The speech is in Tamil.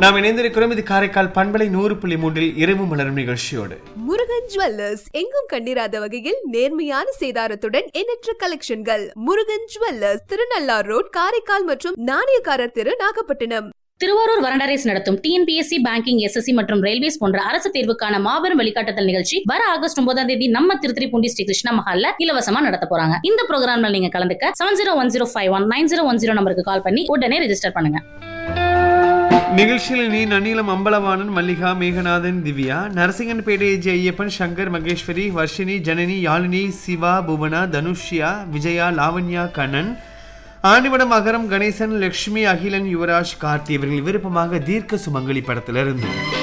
நாம் இணைந்திருக்கிறோம் இது காரைக்கால் பண்பலை நூறு புள்ளி மூன்றில் இரவு மலரும் நிகழ்ச்சியோடு முருகன் ஜுவல்லர்ஸ் எங்கும் கண்டிராத வகையில் நேர்மையான சேதாரத்துடன் எண்ணற்ற கலெக்ஷன்கள் முருகன் ஜுவல்லர்ஸ் திருநள்ளார் ரோட் காரைக்கால் மற்றும் நாணயக்காரர் தெரு நாகப்பட்டினம் திருவாரூர் வரண்டரேஸ் நடத்தும் டிஎன்பிஎஸ்சி பேங்கிங் எஸ்எஸ்சி மற்றும் ரயில்வேஸ் போன்ற அரசு தேர்வுக்கான மாபெரும் வழிகாட்டுதல் நிகழ்ச்சி வர ஆகஸ்ட் ஒன்பதாம் தேதி நம்ம திருத்திரிப்பூண்டி ஸ்ரீ கிருஷ்ணா மஹால்ல இலவசமா நடத்த போறாங்க இந்த ப்ரோக்ராம்ல நீங்க கலந்துக்க seven zero one zero five one nine zero one zero நம்பருக்கு கால் பண்ணி உடனே ரெஜிஸ்டர் பண்ணுங்க நிகழ்ச்சியில் நீ நன்னிலம் அம்பலவாணன் மல்லிகா மேகநாதன் திவ்யா நரசிங்கன்பேட்டை ஜெய ஐயப்பன் சங்கர் மகேஸ்வரி வர்ஷினி ஜனனி யாழினி சிவா புவனா தனுஷ்யா விஜயா லாவண்யா கண்ணன் ஆண்டிவடம் அகரம் கணேசன் லட்சுமி அகிலன் யுவராஜ் கார்த்தி இவர்கள் விருப்பமாக தீர்க்க சுமங்கலி படத்திலிருந்து